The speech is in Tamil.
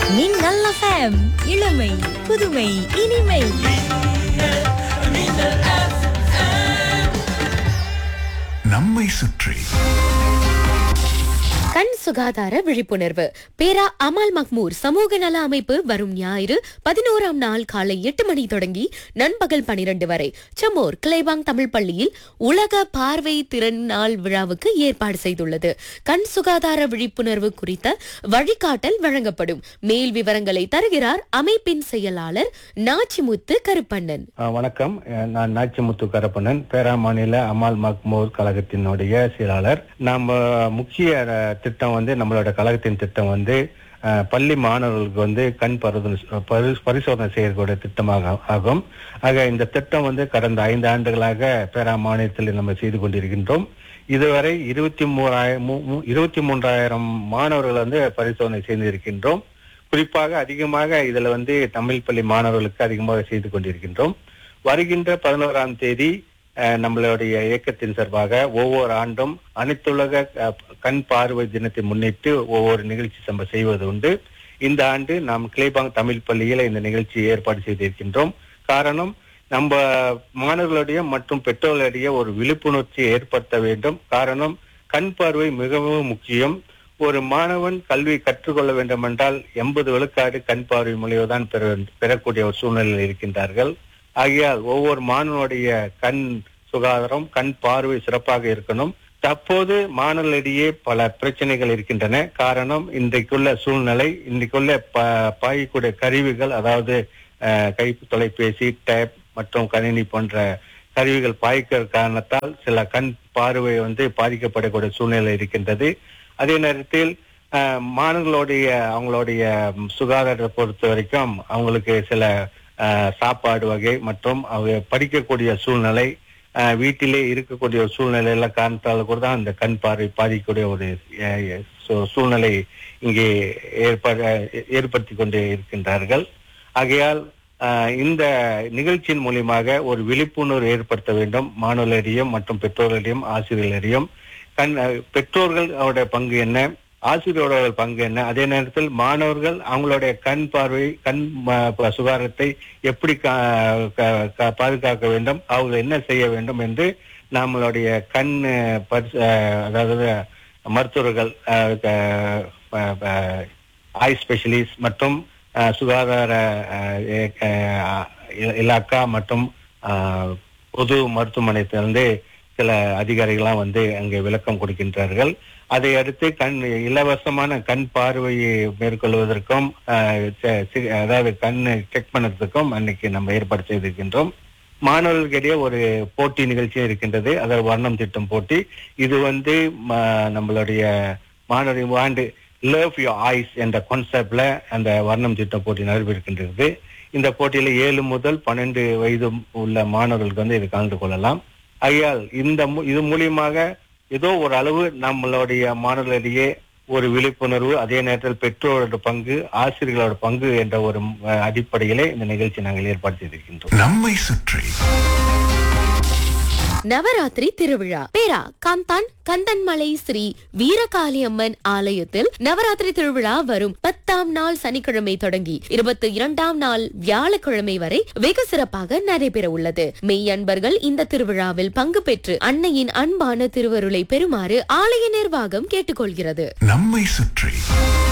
மின்னல் FM இளமை புதுமை இனிமை நம்மை சுற்றி கண் சுகாதார விழிப்புணர்வு பேரா அமால் மக்மூர் சமூக நல அமைப்பு வரும் ஞாயிறு பதினோராம் நாள் காலை எட்டு மணி தொடங்கி நண்பகல் பனிரெண்டு வரை சமோர் கிளைபாங் தமிழ் பள்ளியில் உலக பார்வை திறன் நாள் விழாவுக்கு ஏற்பாடு செய்துள்ளது கண் சுகாதார விழிப்புணர்வு குறித்த வழிகாட்டல் வழங்கப்படும் மேல் விவரங்களை தருகிறார் அமைப்பின் செயலாளர் நாச்சிமுத்து கருப்பண்ணன் ஆ, வணக்கம் அஹ், நான் நாச்சிமுத்து கரப்பண்ணன் பேரா மாநில அமால் மக்மூர் கழகத்தினுடைய செயலாளர் நம்ம முக்கிய அஹ், திட்டம் வந்து நம்மளோட கழகத்தின் திட்டம் வந்து அஹ், பள்ளி மாணவர்களுக்கு வந்து கண் பரிசோதனை பரி- பரிசோதனை செய்யக்கூடிய திட்டமாக ஆகும் ஆக இந்த திட்டம் வந்து கடந்த ஐந்து ஆண்டுகளாக பேரா மாநிலத்தில் நம்ம செய்து கொண்டிருக்கின்றோம் இதுவரை இருபத்தி மூவாயிரம் இருபத்தி மூன்றாயிரம் மாணவர்கள் வந்து பரிசோதனை செய்திருக்கின்றோம் குறிப்பாக அதிகமாக இதுல வந்து தமிழ் பள்ளி மாணவர்களுக்கு அதிகமாக செய்து கொண்டிருக்கின்றோம் வருகின்ற பதினோராம் தேதி அஹ், நம்மளுடைய இயக்கத்தின் சார்பாக ஒவ்வொரு ஆண்டும் அனைத்துலக அஹ், கண் பார்வை தினத்தை முன்னிட்டு ஒவ்வொரு நிகழ்ச்சி நம்ம செய்வது உண்டு இந்த ஆண்டு நாம் கிளைபாங் தமிழ் பள்ளியில இந்த நிகழ்ச்சியை ஏற்பாடு செய்திருக்கின்றோம் காரணம் நம்ம மாணவர்களுடைய மற்றும் பெற்றோர்களுடைய ஒரு விழிப்புணர்ச்சியை ஏற்படுத்த வேண்டும் காரணம் கண் பார்வை மிகவும் முக்கியம் ஒரு மாணவன் கல்வி கற்றுக்கொள்ள வேண்டும் என்றால் எண்பது விழுக்காடு கண் பார்வை மூலியம்தான் பெற பெறக்கூடிய ஒரு சூழ்நிலையில் இருக்கின்றார்கள் ஆகையால் ஒவ்வொரு மாணவனுடைய கண் சுகாதாரம் கண் பார்வை சிறப்பாக இருக்கணும் தற்போது மாணவர்களிடையே பல பிரச்சனைகள் இருக்கின்றன காரணம் இன்றைக்குள்ள சூழ்நிலை இன்றைக்குள்ள ப பாயக்கூடிய கருவிகள் அதாவது அஹ், கை தொலைபேசி டேப் மற்றும் கணினி போன்ற கருவிகள் பாய்க்கிற காரணத்தால் சில கண் பார்வை வந்து பாதிக்கப்படக்கூடிய சூழ்நிலை இருக்கின்றது அதே நேரத்தில் அஹ், மாணவர்களுடைய அவங்களுடைய ம், சுகாதாரத்தை பொறுத்த வரைக்கும் அவங்களுக்கு சில அஹ், சாப்பாடு வகை மற்றும் அவங்க படிக்கக்கூடிய சூழ்நிலை அஹ், வீட்டிலே இருக்கக்கூடிய ஒரு சூழ்நிலையில காரணத்தால் கூட தான் இந்த கண் பார்வை பாதிக்கக்கூடிய ஒரு அஹ், அஹ், சூ- சூழ்நிலை இங்கே ஏற்பட ஏற்படுத்தி கொண்டு இருக்கின்றார்கள் ஆகையால் ஆஹ், இந்த நிகழ்ச்சியின் மூலியமாக ஒரு விழிப்புணர்வு ஏற்படுத்த வேண்டும் மாணவர்களிடையும் மற்றும் பெற்றோர்களிடையும் ஆசிரியர்களிடையும் கண் அஹ், பெற்றோர்கள் அவருடைய பங்கு என்ன ஆசிரியரோட பங்கு என்ன அதே நேரத்தில் மாணவர்கள் அவங்களுடைய கண் பார்வை கண் ம- ப- சுகாதாரத்தை எப்படி கா- கா- கா- பாதுகாக்க வேண்டும் அவங்க என்ன செய்ய வேண்டும் என்று நம்மளுடைய கண் அஹ், பரிசு- அஹ், அதாவது மருத்துவர்கள் ஐ ஸ்பெஷலிஸ்ட் மற்றும் அஹ், சுகாதார அஹ், எ- அஹ், இ- இலாக்கா மற்றும் அஹ், பொது மருத்துவமனையிலிருந்து சில அதிகாரிகள்லாம் வந்து அங்கே விளக்கம் கொடுக்கின்றார்கள் அதை அடுத்து கண் இலவசமான கண் பார்வையை மேற்கொள்வதற்கும் அஹ், செ- சி- அதாவது கண் செக் பண்ணதுக்கும் அன்னைக்கு நம்ம ஏற்பாடு செய்திருக்கின்றோம் மாணவர்களுக்கிடையே ஒரு போட்டி நிகழ்ச்சியும் இருக்கின்றது அதாவது வர்ணம் திட்டம் போட்டி இது வந்து ம- நம்மளுடைய மாணவர் ஆண்டு லவ் யூ ஐஸ் என்ற கான்செப்ட்ல அந்த வர்ணம் திட்டம் போட்டி நடைபெறுகின்றது இந்த போட்டியில ஏழு முதல் பன்னெண்டு வயது உள்ள மாணவர்களுக்கு வந்து இது கலந்து கொள்ளலாம் ஆகையால் இந்த மு- இது மூலியமாக ஏதோ ஒரு அளவு நம்மளுடைய மாணவர்களிடையே ஒரு விழிப்புணர்வு அதே நேரத்தில் பெற்றோரோட பங்கு ஆசிரியர்களோட பங்கு என்ற ஒரு அஹ், அடிப்படையிலே இந்த நிகழ்ச்சி நாங்கள் ஏற்பாடு செய்திருக்கின்றோம் நம்மை சுற்றி நவராத்திரி திருவிழா பேரா காந்தான் கந்தன்மலை ஸ்ரீ வீரகாளியம்மன் ஆலயத்தில் நவராத்திரி திருவிழா வரும் பத்தாம் நாள் சனிக்கிழமை தொடங்கி இருபத்தி இரண்டாம் நாள் வியாழக்கிழமை வரை வெகு சிறப்பாக நடைபெற உள்ளது மெய் அன்பர்கள் இந்த திருவிழாவில் பங்கு பெற்று அன்னையின் அன்பான திருவருளை பெறுமாறு ஆலய நிர்வாகம் கேட்டுக்கொள்கிறது நம்மை சுற்றி